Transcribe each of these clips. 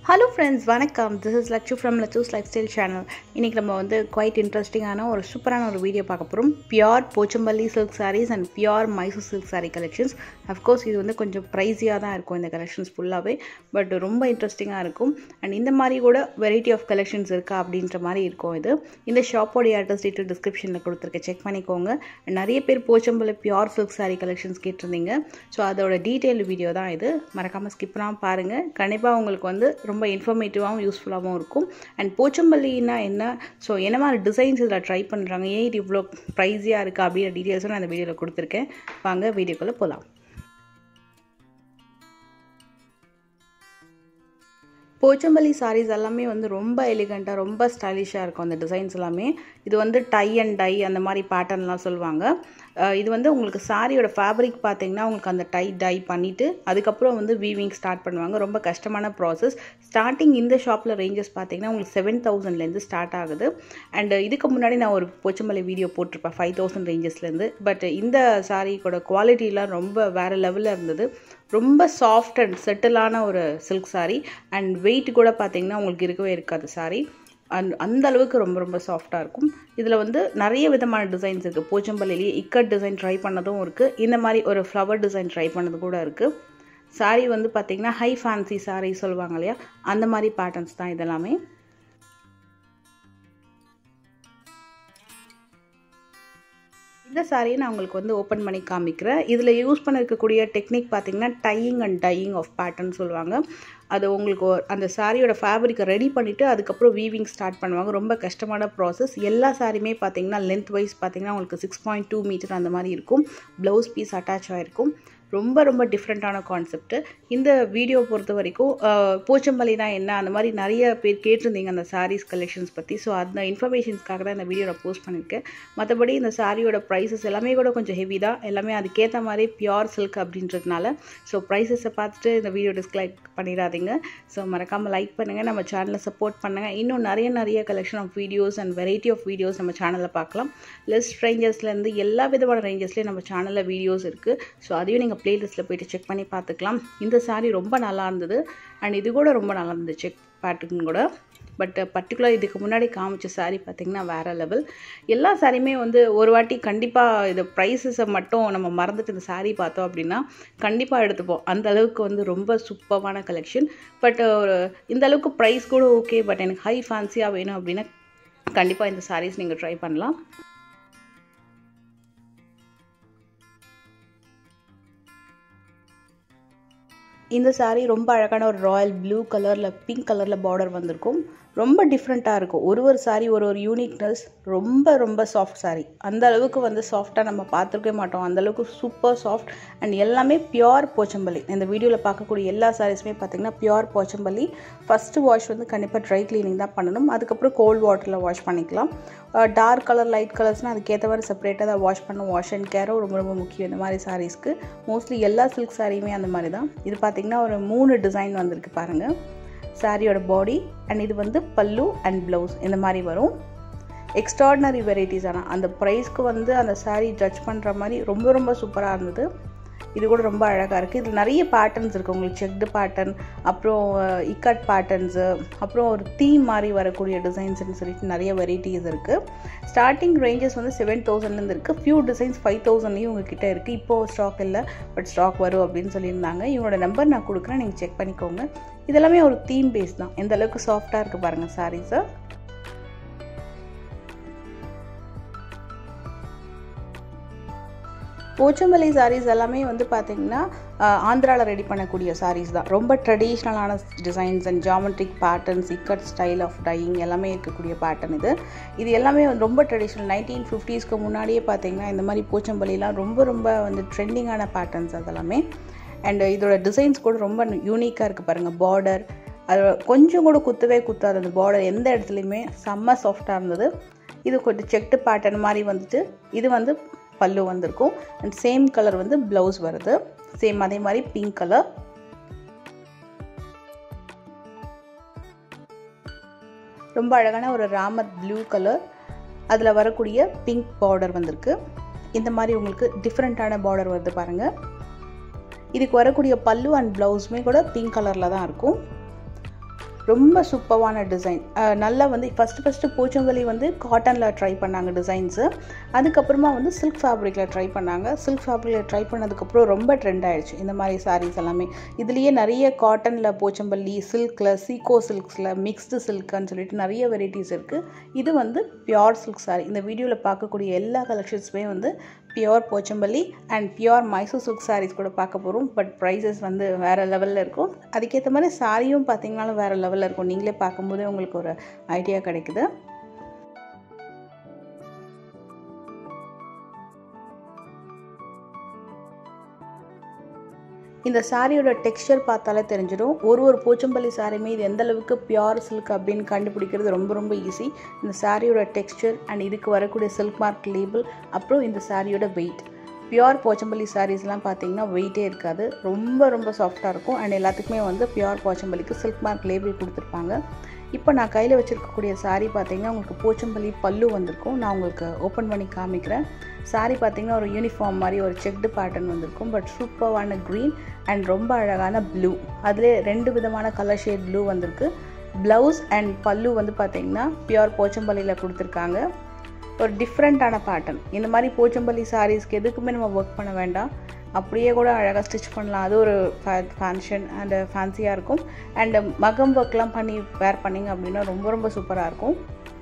hello friends வணக்கம் this is Lakshu from Lachus life style channel இன்றைக்கி நம்ம வந்து குவைட் இன்ட்ரெஸ்டிங்கான ஒரு சூப்பரான ஒரு வீடியோ பார்க்க போகிறோம் pure Pochampally silk sarees and pure Mysore silk saree collections of course இது வந்து கொஞ்சம் ப்ரைஸியாக தான் இருக்கும் இந்த கலெக்ஷன்ஸ் ஃபுல்லாகவே பட் ரொம்ப இன்ட்ரெஸ்டிங்காக இருக்கும் அண்ட் இந்த மாதிரி கூட வெரைட்டி ஆஃப் கலெக்ஷன்ஸ் இருக்கா அப்படின்ற மாதிரி இருக்கும் இது இந்த ஷாப்போடைய அட்ரஸ் டீட்டெயில் டிஸ்கிரிப்ஷனில் கொடுத்துருக்கேன் செக் பண்ணிக்கோங்க And நிறைய பேர் Pochampally pure silk saree collections கேட்டிருந்தீங்க ஸோ அதோட டீட்டெயில் வீடியோ தான் இது மறக்காமல் ஸ்கிப் பண்ணாமல் பாருங்கள் கண்டிப்பாக உங்களுக்கு வந்து ரொம்ப இன்ஃபர்மேட்டிவாகவும் யூஸ்ஃபுல்லாகவும் இருக்கும் அண்ட் போச்சம்பள்ளின்னா என்ன ஸோ என்ன மாதிரி டிசைன்ஸ் இதில் ட்ரை பண்ணுறாங்க ஏன் இது இவ்வளோ ப்ரைஸியாக இருக்கா அப்படின்ற டீட்டெயில்ஸும் நான் அந்த வீடியோவில் கொடுத்துருக்கேன் வாங்க வீடியோக்குள்ளே போகலாம் போச்சம்பள்ளி சாரீஸ் எல்லாமே வந்து ரொம்ப எலிகண்ட்டாக ரொம்ப ஸ்டைலிஷாக இருக்கும் அந்த டிசைன்ஸ் எல்லாமே இது வந்து டை அண்ட் டை அந்த மாதிரி பேட்டர்ன்லாம் சொல்லுவாங்க அஹ் இது வந்து உங்களுக்கு சாரியோட ஃபேப்ரிக் பார்த்தீங்கன்னா உங்களுக்கு அந்த டை டை பண்ணிவிட்டு அதுக்கப்புறம் வந்து வீவிங் ஸ்டார்ட் பண்ணுவாங்க ரொம்ப கஷ்டமான ப்ராசஸ் ஸ்டார்டிங் இந்த ஷாப்பில் ரேஞ்சஸ் பார்த்தீங்கன்னா உங்களுக்கு செவன் தௌசண்ட்லேருந்து ஸ்டார்ட் ஆகுது அண்ட் இதுக்கு முன்னாடி நான் ஒரு போச்சம்பள்ளி வீடியோ போட்டிருப்பேன் ஃபைவ் தௌசண்ட் ரேஞ்சஸ்லேருந்து பட் இந்த சாரியோட குவாலிட்டிலாம் ரொம்ப வேறு லெவலில் இருந்தது ரொம்ப சாஃப்ட் அண்ட் செட்டிலான ஒரு சில்க் சாரீ அண்ட் வெயிட் கூட பார்த்தீங்கன்னா உங்களுக்கு இருக்கவே இருக்காது சாரீ அண்ட் அந்த அளவுக்கு ரொம்ப ரொம்ப சாஃப்டாக இருக்கும் இதில் வந்து நிறைய விதமான டிசைன்ஸ் இருக்குது போச்சம்பள்ளிலேயே இக்கட் டிசைன் ட்ரை பண்ணதும் இருக்குது இந்த மாதிரி ஒரு ஃப்ளவர் டிசைன் ட்ரை பண்ணது கூட இருக்குது சாரீ வந்து பார்த்திங்கன்னா ஹை ஃபேன்சி சாரீ சொல்லுவாங்க இல்லையா அந்த மாதிரி பேட்டர்ன்ஸ் தான் இதெல்லாமே இந்த சாரியை நான் உங்களுக்கு வந்து ஓப்பன் பண்ணி காமிக்கிறேன் இதில் யூஸ் பண்ண இருக்கக்கூடிய டெக்னிக் பார்த்தீங்கன்னா dyeing and dyeing of pattern சொல்லுவாங்க அது உங்களுக்கு ஒரு- அந்த சாரியோட ஃபேப்ரிக்கை ரெடி பண்ணிவிட்டு அதுக்கப்புறம் வீவிங் ஸ்டார்ட் பண்ணுவாங்க ரொம்ப கஷ்டமான ப்ராசஸ் எல்லா சாரியுமே பார்த்தீங்கன்னா லென்த் வைஸ் பார்த்தீங்கன்னா உங்களுக்கு சிக்ஸ் பாயிண்ட் டூ மீட்டர் அந்த மாதிரி இருக்கும் ப்ளவுஸ் பீஸ் அட்டாச் ஆகிருக்கும் ரொம்ப ரொம்ப டிஃப்ரெண்ட்டான கான்செப்ட் இந்த வீடியோ பொறுத்த வரைக்கும் அஹ், போச்சம்பள்ளினா என்ன அந்த மாதிரி நிறைய பேர் கேட்டிருந்தீங்க அந்த சாரீஸ் கலெக்ஷன்ஸ் பற்றி ஸோ அந்த இன்ஃபர்மேஷன்ஸ்க்காக தான் இந்த வீடியோ நான் போஸ்ட் பண்ணியிருக்கேன் மற்றபடி இந்த சாரியோட ப்ரைஸஸ் எல்லாமே கூட கொஞ்சம் ஹெவி தான் எல்லாமே அதுக்கேற்ற மாதிரி பியோர் சில்க் அப்படின்றதுனால ஸோ ப்ரைஸஸை பார்த்துட்டு இந்த வீடியோ டிஸ்லைக் பண்ணிடாதீங்க ஸோ மறக்காமல் லைக் பண்ணுங்கள் நம்ம சேனலை சப்போர்ட் பண்ணுங்கள் இன்னும் நிறைய நிறைய collection of videos and variety of videos நம்ம சேனலில் பார்க்கலாம் லெஸ் ரேஞ்சஸ்லேருந்து எல்லா விதமான ரேஞ்சஸ்லேயும் நம்ம சேனலில் வீடியோஸ் இருக்குது ஸோ அதையும் நீங்கள் பிளேலிஸ்ட்டில் போயிட்டு செக் பண்ணி பார்த்துக்கலாம் இந்த saree ரொம்ப நல்லா இருந்தது அண்ட் இது கூட ரொம்ப நல்லா இருந்துச்சு செக் பேட்டர்ன் கூட பட் பர்டிகுலர் இதுக்கு முன்னாடி காமிச்ச saree பார்த்திங்கன்னா வேறு லெவல் எல்லா சாரியுமே வந்து ஒரு வாட்டி கண்டிப்பாக இது ப்ரைஸஸை மட்டும் நம்ம மறந்துட்டு இந்த saree பார்த்தோம் அப்படின்னா கண்டிப்பாக எடுத்துப்போம் அந்த அளவுக்கு வந்து ரொம்ப சூப்பரான கலெக்ஷன் பட் ஒரு இந்த அளவுக்கு ப்ரைஸ் கூட ஓகே பட் எனக்கு ஹை ஃபேன்சியாக வேணும் அப்படின்னா கண்டிப்பாக இந்த sarees நீங்கள் ட்ரை பண்ணலாம் இந்த saree ரொம்ப அழகான ஒரு ராயல் ப்ளூ கலரில் பிங்க் கலரில் பார்டர் வந்திருக்கும் ரொம்ப டிஃப்ரெண்ட்டாக இருக்கும் ஒரு ஒரு saree ஒரு ஒரு யூனிக்னஸ் ரொம்ப ரொம்ப சாஃப்ட் saree அந்த அளவுக்கு வந்து சாஃப்டாக நம்ம பார்த்துருக்கவே மாட்டோம் அந்த அளவுக்கு சூப்பர் சாஃப்ட் அண்ட் எல்லாமே பியோர் போச்சம்பள்ளி இந்த வீடியோவில் பார்க்கக்கூடிய எல்லா சாரீஸுமே பார்த்தீங்கன்னா பியோர் போச்சம்பள்ளி ஃபஸ்ட்டு வாஷ் வந்து கண்டிப்பாக ட்ரை க்ளீனிங் தான் பண்ணணும் அதுக்கப்புறம் கோல்ட் வாட்டரில் வாஷ் பண்ணிக்கலாம் டார்க் கலர் லைட் கலர்ஸ்னால் அதுக்கேற்ற மாதிரி செப்பரேட்டாக தான் வாஷ் பண்ணணும் வாஷ் அண்ட் கேரும் ரொம்ப ரொம்ப முக்கியம் இந்த மாதிரி சாரீஸ்க்கு மோஸ்ட்லி எல்லா சில்க் சாரியுமே அந்த மாதிரி தான் இது பார்த்திங்கன்னா ஒரு மூணு டிசைன் வந்திருக்கு பாருங்கள் சாரியோட பாடி அண்ட் இது வந்து பல்லு அண்ட் ப்ளவுஸ் இந்த மாதிரி வரும் எக்ஸ்ட்ராடினரி வெரைட்டிஸ் ஆனால் அந்த ப்ரைஸ்க்கு வந்து அந்த saree ஜட்ஜ் பண்ணுற மாதிரி ரொம்ப ரொம்ப சூப்பராக இருந்தது இது கூட ரொம்ப அழகாக இருக்குது இதில் நிறைய பேட்டர்ன்ஸ் இருக்குது உங்களுக்கு செக்டு பேட்டர்ன் அப்புறம் இக்கட் பேட்டர்ன்ஸு அப்புறம் ஒரு தீம் மாதிரி வரக்கூடிய டிசைன்ஸ்னு சொல்லிட்டு நிறைய வெரைட்டிஸ் இருக்குது ஸ்டார்டிங் ரேஞ்சஸ் வந்து செவன் தௌசண்ட்லேருந்து இருக்குது ஃபியூ டிசைன்ஸ் ஃபைவ் தௌசண்ட்லேயும் உங்ககிட்ட இருக்குது இப்போது ஸ்டாக் இல்லை பட் ஸ்டாக் வரும் அப்படின்னு சொல்லியிருந்தாங்க இவங்களோட நம்பர் நான் கொடுக்குறேன் நீங்கள் செக் பண்ணிக்கோங்க இதெல்லாமே ஒரு தீம் பேஸ் தான் எந்த அளவுக்கு சாஃப்டாக இருக்குது பாருங்கள் சாரீஸை போச்சம்பள்ளி சாரீஸ் எல்லாமே வந்து பார்த்தீங்கன்னா ஆந்திராவில் ரெடி பண்ணக்கூடிய சாரீஸ் தான் ரொம்ப ட்ரெடிஷ்னலான designs and geometric patterns ikat style of dyeing எல்லாமே இருக்கக்கூடிய பேட்டர்ன் இது இது எல்லாமே வந்து ரொம்ப ட்ரெடிஷ்னல் நைன்டீன் ஃபிஃப்டிஸ்க்கு முன்னாடியே பார்த்தீங்கன்னா இந்த மாதிரி போச்சம்பள்ளிலாம் ரொம்ப ரொம்ப வந்து ட்ரெண்டிங்கான பேட்டர்ன்ஸ் அதெல்லாமே அண்ட் இதோட டிசைன்ஸ் கூட ரொம்ப யூனிக்காக இருக்குது பாருங்கள் பார்டர் அது கொஞ்சம் கூட குத்தவே குத்தாது அந்த பார்டர் எந்த இடத்துலையுமே செம்ம சாஃப்டாக இருந்தது இது கொஞ்சம் செக்டு பேட்டர்ன் மாதிரி வந்துட்டு இது வந்து பல்லு வந்திருக்கும் அண்ட் சேம் கலர் வந்து ப்ளவுஸ் வருது சேம் அதே மாதிரி பிங்க் கலர் ரொம்ப அழகான ஒரு ராமர் ப்ளூ கலர் அதில் வரக்கூடிய பிங்க் பார்டர் வந்திருக்கு இந்த மாதிரி உங்களுக்கு டிஃப்ரெண்ட்டான பார்டர் வருது பாருங்கள் இதுக்கு வரக்கூடிய பல்லு அண்ட் ப்ளவுஸுமே கூட பிங்க் கலரில் தான் இருக்கும் ரொம்ப சூப்பரான டிசைன் நல்லா வந்து ஃபஸ்ட்டு ஃபஸ்ட்டு பூச்சங்கலி வந்து காட்டனில் ட்ரை பண்ணாங்க டிசைன்ஸு அதுக்கப்புறமா வந்து சில்க் ஃபேப்ரிக்கில் ட்ரை பண்ணாங்க சில்க் ஃபேப்ரிக்கில் ட்ரை பண்ணதுக்கப்புறம் ரொம்ப ட்ரெண்ட் ஆயிடுச்சு இந்த மாதிரி சாரீஸ் எல்லாமே இதுலேயே நிறைய காட்டனில் போச்சம்பள்ளி சில்கில் சீகோ சில்க்ஸில் மிக்ஸ்டு சில்க்குன்னு சொல்லிட்டு நிறைய வெரைட்டிஸ் இருக்குது இது வந்து பியோர் சில்க் சாரீ இந்த வீடியோவில் பார்க்கக்கூடிய எல்லா கலெக்ஷன்ஸுமே வந்து pure Pochampally and pure Mysore silk sarees கூட பார்க்க போகிறோம் பட் ப்ரைஸஸ் வந்து வேறு லெவலில் இருக்கும் அதுக்கேற்ற மாதிரி சாரியும் பார்த்தீங்கன்னாலும் வேறு லெவலில் இருக்கும் நீங்களே பார்க்கும்போதே உங்களுக்கு ஒரு ஐடியா கிடைக்குது இந்த சாரியோட டெக்ஸ்டர் பார்த்தாலே தெரிஞ்சிடும் ஒரு ஒரு போச்சம்பள்ளி சாரியுமே இது எந்த அளவுக்கு பியோர் சில்க் அப்படின்னு கண்டுபிடிக்கிறது ரொம்ப ரொம்ப ஈஸி இந்த சாரியோட டெக்ஸ்டர் அண்ட் இதுக்கு வரக்கூடிய சில்க் மார்க் லேபிள் அப்புறம் இந்த சாரியோட வெயிட் பியோர் போச்சம்பள்ளி சாரீஸ்லாம் பார்த்தீங்கன்னா வெயிட்டே இருக்காது ரொம்ப ரொம்ப சாஃப்டாக இருக்கும் அண்ட் எல்லாத்துக்குமே வந்து பியோர் போச்சம்பள்ளிக்கு சில்க் மார்க் லேபிள் கொடுத்துருப்பாங்க இப்போ நான் கையில் வச்சுருக்கக்கூடிய சாரீ பார்த்தீங்கன்னா உங்களுக்கு போச்சம்பள்ளி பல்லு வந்திருக்கும் நான் உங்களுக்கு ஓப்பன் பண்ணி காமிக்கிறேன் சாரீ பார்த்தீங்கன்னா ஒரு யூனிஃபார்ம் மாதிரி ஒரு செக்டு பேட்டர்ன் வந்திருக்கும் பட் சூப்பரான க்ரீன் அண்ட் ரொம்ப அழகான ப்ளூ அதிலே ரெண்டு விதமான கலர் ஷேட் ப்ளூ வந்திருக்கு ப்ளவுஸ் அண்ட் பல்லு வந்து பார்த்தீங்கன்னா பியோர் போச்சம்பள்ளியில் கொடுத்துருக்காங்க ஒரு டிஃப்ரெண்ட்டான பேட்டர்ன் இந்த மாதிரி போச்சம்பள்ளி சாரீஸ்க்கு எதுக்குமே நம்ம ஒர்க் பண்ண வேண்டாம் அப்படியே கூட அழகாக ஸ்டிச் பண்ணலாம் அது ஒரு ஃபேன்ஷன் அண்ட் ஃபேன்சியாக இருக்கும் அண்ட் மகம் ஒர்க்லாம் பண்ணி வேர் பண்ணிங்க அப்படின்னா ரொம்ப ரொம்ப சூப்பராக இருக்கும்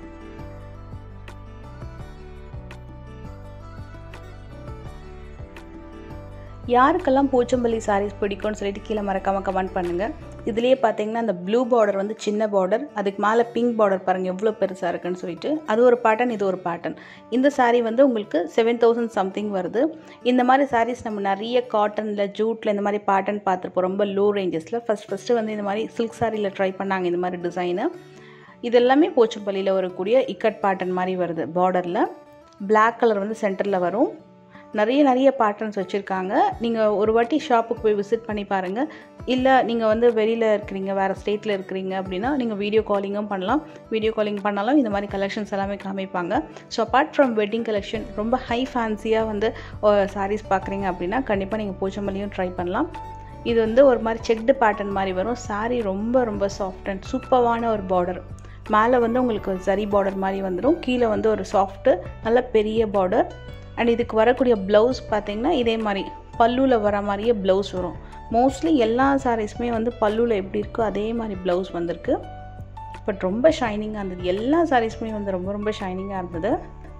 யாருக்கெல்லாம் போச்சம்பள்ளி சாரீஸ் பிடிக்கும்னு சொல்லிட்டு கீழே மறக்காமல் கமெண்ட் பண்ணுங்கள் இதுலேயே பார்த்தீங்கன்னா அந்த ப்ளூ பார்டர் வந்து சின்ன பார்டர் அதுக்கு மேலே பிங்க் பார்டர் பாருங்கள் எவ்வளோ பெருசாக இருக்குன்னு சொல்லிட்டு அது ஒரு பேட்டர்ன் இது ஒரு பேட்டர்ன் இந்த சாரீ வந்து உங்களுக்கு செவன் தௌசண்ட் சம்திங் வருது இந்த மாதிரி சாரீஸ் நம்ம நிறைய காட்டனில் ஜூட்டில் இந்த மாதிரி பேட்டர்ன் பார்த்துருப்போம் ரொம்ப லோ ரேஞ்சஸில் ஃபஸ்ட் ஃபஸ்ட்டு வந்து இந்த மாதிரி சில்க் சாரியில் ட்ரை பண்ணாங்க இந்த மாதிரி டிசைனு இது எல்லாமே போச்சம்பள்ளியில் வரக்கூடிய இக்கட் பேட்டர்ன் மாதிரி வருது பார்டரில் பிளாக் கலர் வந்து சென்டரில் வரும் நிறைய நிறைய பேட்டர்ன்ஸ் வச்சுருக்காங்க நீங்கள் ஒரு வாட்டி ஷாப்புக்கு போய் விசிட் பண்ணி பாருங்கள் இல்லை நீங்கள் வந்து வெளியில் இருக்கிறீங்க வேறு ஸ்டேட்டில் இருக்கிறீங்க அப்படின்னா நீங்கள் வீடியோ காலிங்கும் பண்ணலாம் வீடியோ காலிங் பண்ணாலும் இந்த மாதிரி கலெக்ஷன்ஸ் எல்லாமே காமிப்பாங்க so apart from wedding collection ரொம்ப ஹை ஃபேன்சியாக வந்து சாரீஸ் பார்க்குறீங்க அப்படின்னா கண்டிப்பாக நீங்கள் போச்சம்பள்ளியும் ட்ரை பண்ணலாம் இது வந்து ஒரு மாதிரி செக்டு பேட்டர்ன் மாதிரி வரும் சாரீ ரொம்ப ரொம்ப சாஃப்ட் அண்ட் சூப்பரான ஒரு பார்டர் மேலே வந்து உங்களுக்கு சரி பார்டர் மாதிரி வந்துடும் கீழே வந்து ஒரு சாஃப்ட்டு நல்ல பெரிய பார்டர் அண்ட் இதுக்கு வரக்கூடிய ப்ளவுஸ் பார்த்தீங்கன்னா இதே மாதிரி பல்லுவில் வர மாதிரியே ப்ளவுஸ் வரும் மோஸ்ட்லி எல்லா சாரீஸுமே வந்து பல்லுவில் எப்படி இருக்கோ அதே மாதிரி ப்ளவுஸ் வந்திருக்கு பட் ரொம்ப ஷைனிங்காக இருந்தது எல்லா சாரீஸுமே வந்து ரொம்ப ரொம்ப ஷைனிங்காக இருந்தது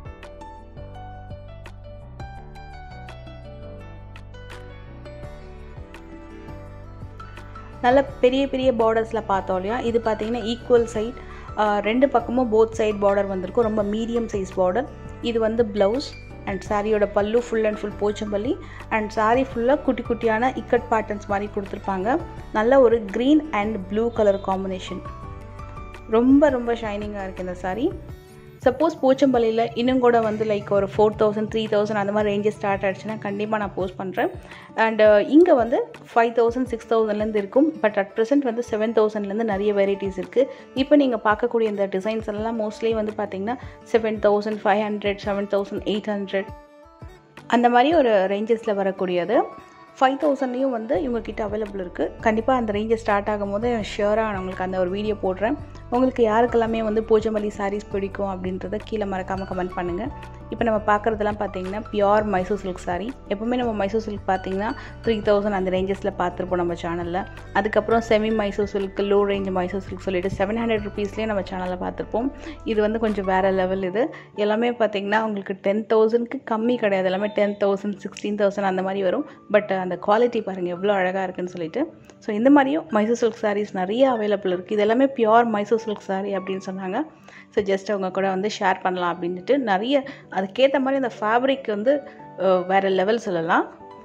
நல்ல பெரிய பெரிய பார்டர்ஸில் பார்த்தோம் இல்லையா இது பார்த்தீங்கன்னா ஈக்குவல் சைட் ரெண்டு பக்கமும் போத் சைட் பார்டர் வந்திருக்கும் ரொம்ப மீடியம் சைஸ் பார்டர் இது வந்து ப்ளவுஸ் அண்ட் சாரியோட pallu full and full Pochampally and saree ஃபுல்லாக குட்டி குட்டியான இக்கட் பேட்டர்ன்ஸ் மாதிரி கொடுத்துருப்பாங்க நல்ல ஒரு green and blue colour combination ரொம்ப ரொம்ப ஷைனிங்காக இருக்குது இந்த சாரீ சப்போஸ் போச்சம்பள்ளியில் இன்னும் கூட வந்து லைக் ஒரு ஃபோர் தௌசண்ட் த்ரீ தௌசண்ட் அந்த மாதிரி ரேஞ்சஸ் ஸ்டார்ட் ஆகிடுச்சுன்னா கண்டிப்பாக நான் போஸ்ட் பண்ணுறேன் அண்ட் இங்கே வந்து ஃபைவ் தௌசண்ட் சிக்ஸ் தௌசண்ட்லேருந்து இருக்கும் பட் அட் ப்ரெசென்ட் வந்து செவன் தௌசண்ட்லேருந்து நிறைய வெரைட்டிஸ் இருக்குது இப்போ நீங்கள் பார்க்கக்கூடிய இந்த டிசைன்ஸ் எல்லாம் மோஸ்ட்லி வந்து பார்த்தீங்கன்னா seven thousand five hundred seven thousand eight hundred அந்த மாதிரி ஒரு ரேஞ்சஸில் வரக்கூடியது ஃபைவ் தௌசண்ட்லேயும் வந்து இவங்கக்கிட்ட அவைலபிள் இருக்குது கண்டிப்பாக அந்த ரேஞ்சஸ் ஸ்டார்ட் ஆகும் போது ஷியோராக நான் உங்களுக்கு அந்த ஒரு வீடியோ போடுறேன் உங்களுக்கு யாருக்கெல்லாமே வந்து பூஜமல்லி சாரீஸ் பிடிக்கும் அப்படின்றத கீழே மறக்காமல் கமெண்ட் பண்ணுங்கள் இப்போ நம்ம பார்க்குறதெல்லாம் பார்த்தீங்கன்னா பியோர் மைசூர் சில்க் சாரீ எப்போவுமே நம்ம மைசூர் சில்க் பார்த்தீங்கன்னா த்ரீ தௌசண்ட் அந்த ரேஞ்சஸில் பார்த்துருப்போம் நம்ம சேனலில் அதுக்கப்புறம் semi Mysore silk low range Mysore silk சொல்லிட்டு செவன் ஹண்ட்ரட் ருபீஸ்லேயே நம்ம சேனலில் பார்த்துருப்போம் இது வந்து கொஞ்சம் வேறு லெவல் இது எல்லாமே பார்த்தீங்கன்னா உங்களுக்கு டென் தௌசண்ட்க்கு கம்மி கிடையாது எல்லாமே டென் தௌசண்ட் சிக்ஸ்டீன் தௌசண்ட் அந்த மாதிரி வரும் பட் அந்த குவாலிட்டி பாருங்கள் எவ்வளோ அழகாக இருக்குன்னு சொல்லிட்டு ஸோ இந்த மாதிரியும் மைசூர் சில்க் சாரீஸ் நிறைய அவைலபிள் இருக்குது இது எல்லாமே பியோர் மைசூர் சில்க் சாரீ அப்படின்னு சொன்னாங்க ஸோ ஜஸ்ட் அவங்க கூட வந்து ஷேர் பண்ணலாம் அப்படின்ட்டு நிறைய அதுக்கேற்ற மாதிரி அந்த ஃபேப்ரிக் வந்து வேறு லெவல் சொல்லலாம்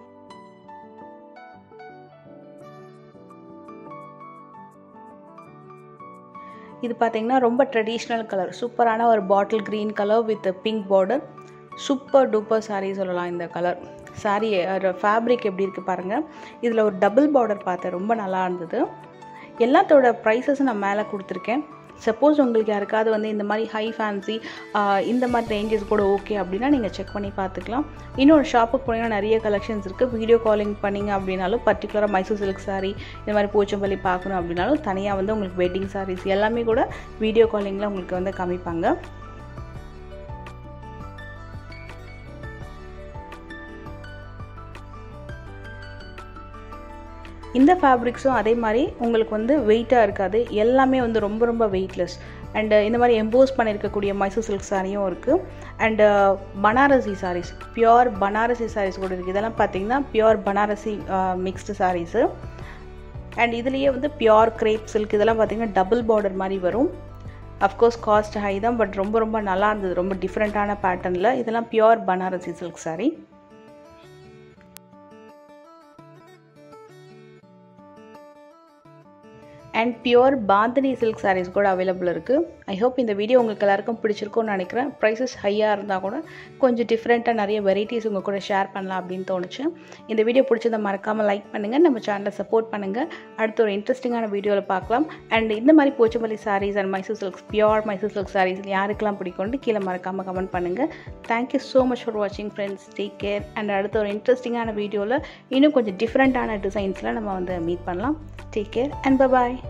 இது பார்த்தீங்கன்னா ரொம்ப ட்ரெடிஷ்னல் கலர் சூப்பரான ஒரு bottle green colour with pink border super duper saree சொல்லலாம் இந்த கலர் சாரீ ஃபேப்ரிக் எப்படி இருக்குது பாருங்கள் இதில் ஒரு டபுள் பார்டர் பார்த்தேன் ரொம்ப நல்லா இருந்தது எல்லாத்தோட ப்ரைஸஸும் நான் மேலே கொடுத்துருக்கேன் சப்போஸ் உங்களுக்கு யாருக்காவது வந்து இந்த மாதிரி ஹை ஃபேன்சி இந்த மாதிரி ரேஞ்சஸ் கூட ஓகே அப்படின்னா நீங்கள் செக் பண்ணி பார்த்துக்கலாம் இன்னொரு ஷாப்புக்கு போனீங்கன்னா நிறைய கலெக்ஷன்ஸ் இருக்குது வீடியோ காலிங் பண்ணிங்க அப்படின்னாலும் பர்டிகுலராக மைசூர் சில்க் சாரீ இந்த மாதிரி போச்சம்பள்ளி பார்க்கணும் அப்படின்னாலும் தனியாக வந்து உங்களுக்கு வெட்டிங் சாரீஸ் எல்லாமே கூட வீடியோ காலிங்கில் உங்களுக்கு வந்து காமிப்பாங்க இந்த ஃபேப்ரிக்ஸும் அதே மாதிரி உங்களுக்கு வந்து வெயிட்டாக இருக்காது எல்லாமே வந்து ரொம்ப ரொம்ப வெயிட்லெஸ் அண்டு இந்த மாதிரி எம்போஸ் பண்ணியிருக்கக்கூடிய மைசூர் சில்க் சாரியும் இருக்குது and Banarasi sarees pure Banarasi sarees கூட இருக்குது இதெல்லாம் பார்த்தீங்கன்னா pure Banarasi mixed sarees and இதுலேயே வந்து பியோர் கிரேப் சில்க் இதெல்லாம் பார்த்தீங்கன்னா டபுள் பார்டர் மாதிரி வரும் அஃப்கோர்ஸ் காஸ்ட் ஹை தான் பட் ரொம்ப ரொம்ப நல்லா இருந்தது ரொம்ப டிஃப்ரெண்ட்டான பேட்டர்னில் இதெல்லாம் pure Banarasi silk saree and pure bandhani silk sarees கூட அவைலபிள் இருக்குது ஐ ஹோப் இந்த வீடியோ உங்களுக்கு எல்லாருக்கும் பிடிச்சிருக்கும்னு நினைக்கிறேன் ப்ரைஸஸ் ஹையாக இருந்தால் கூட கொஞ்சம் டிஃப்ரெண்ட்டாக நிறைய வெரைட்டிஸ் உங்கள் கூட ஷேர் பண்ணலாம் அப்படின்னு தோணுச்சு இந்த வீடியோ பிடிச்சதை மறக்காமல் லைக் பண்ணுங்கள் நம்ம சேனலை சப்போர்ட் பண்ணுங்கள் அடுத்த ஒரு இன்ட்ரெஸ்டிங்கான வீடியோவில் பார்க்கலாம் அண்ட் இந்த மாதிரி Pochampally sarees and Mysore silks pure Mysore silk sarees யாருக்கெல்லாம் பிடிக்கும்னு கீழே மறக்காமல் கமெண்ட் பண்ணுங்கள் தேங்க்யூ ஸோ மச் ஃபார் வாட்சிங் ஃப்ரெண்ட்ஸ் டேக் கேர் அண்ட் அடுத்த ஒரு இன்ட்ரெஸ்டிங்கான வீடியோவில் இன்னும் கொஞ்சம் டிஃப்ரெண்ட்டான டிசைன்ஸில் நம்ம வந்து மீட் பண்ணலாம் டேக் கேர் அண்ட் பபாய்